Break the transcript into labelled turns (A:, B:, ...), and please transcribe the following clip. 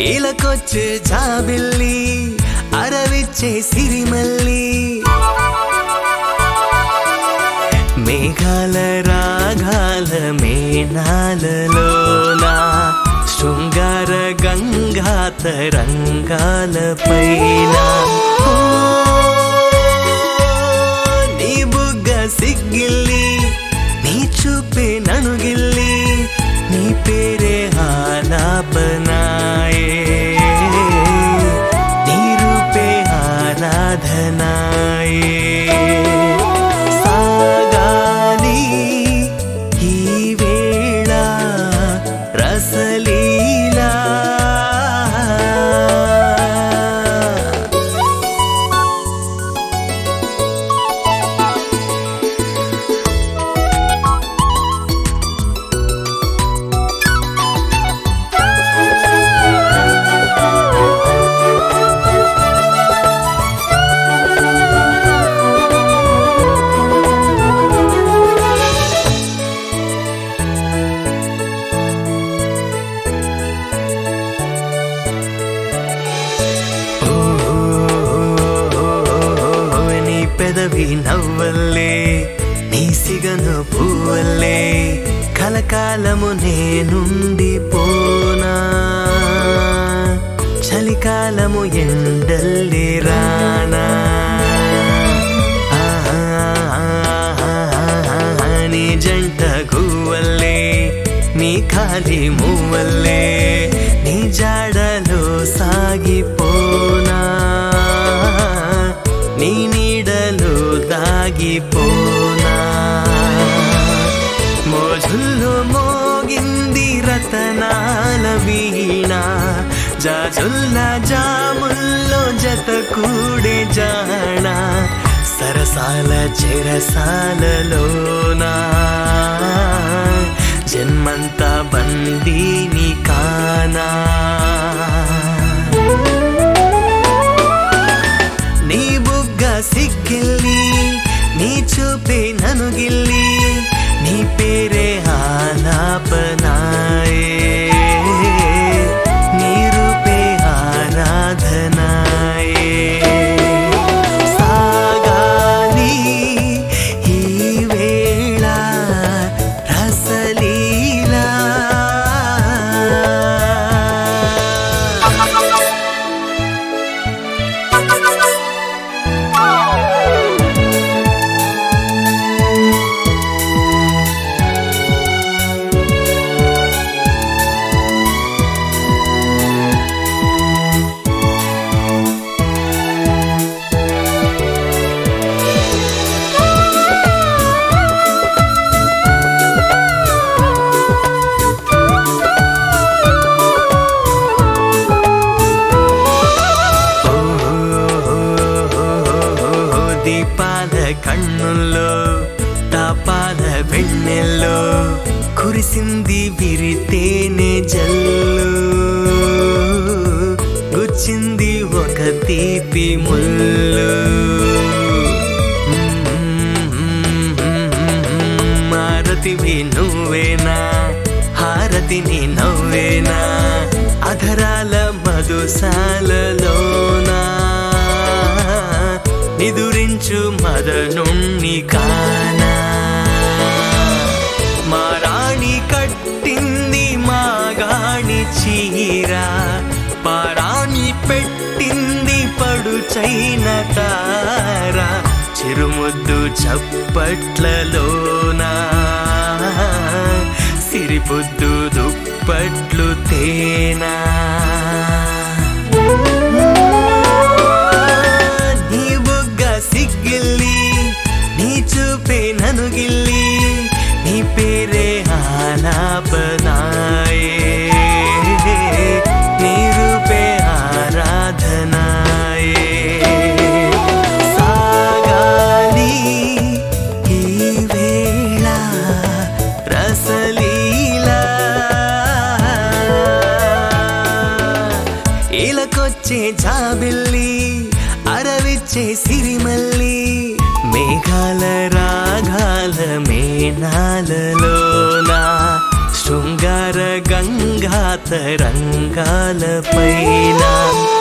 A: ఈలకొచ్చే జాబిల్లి అరవిచ్చే సిరిమల్లి మేఘాల రాగాల మేనాలలోన శృంగార గంగా తరంగాల పైన నీ బుగ్గ సిగ్గిల్లి నీ చూపే ననుగిల్లి నీ పేరే ఆలాపనాయే నీ రూపే ఆరాధనాయే సాగాలి ఈ వేళ రసలీలా నీ పెదవి నవ్వల్లే నీ సిగను పువ్వల్లే కలకాలము నేనుండి పోనా చలికాలము ఎండల్లి రానా నీ జంట గువ్వల్లే నీ ఖాళీ మువ్వల్లే నీ జాడలో సాగిపోనా నీ నీడలో దాగిపోనా మోజుల్లో మోగింది రతనాల వీణ జాజుల్ల జాముల్లో జత కూడే జాణ సరసాల చెరసాలలోనా జన్మంతా బందీని కానా నీ బుగ్గ సిగ్గిల్లి నీ చూపే ననుగిల్లి నీ పేరే ఆలాపనాయే నీ రూపే ఆరాధనాయే సాగాలి ఈ వేళ రసలీలా దీపాల కన్నుల్లో తాపాల వెన్నెల్లో కురిసింది విరితేనే జల్లు గుచ్చింది ఒక తీపి ముల్లు మారతివి నువ్వేనా హారతిని నవ్వేనా అధరాల మధుసాలలోనా నిదురించు మదనుణ్ణి కానా మారాణి కట్టింది మాగాణి చీర పారాణి పెట్టింది పడుచైన తార చిరుముద్దు చప్పట్లలోనా సిరిపుద్దు దుప్పట్లు తేనా నీ బుగ్గ సిగ్గిల్లి నీ చూపే ననుగిల్లి నీ పేరే ఆలాపనాయే నీ రూపే ఆరాధనాయే సాగాలి ఈ వేళ రసలీలా ఇలకొచ్చే జాబిల్లి అరవిచ్చే సిరిమల్లి మేఘాల రాగాల మేనాలలోన శృంగార గంగా తరంగాల పైన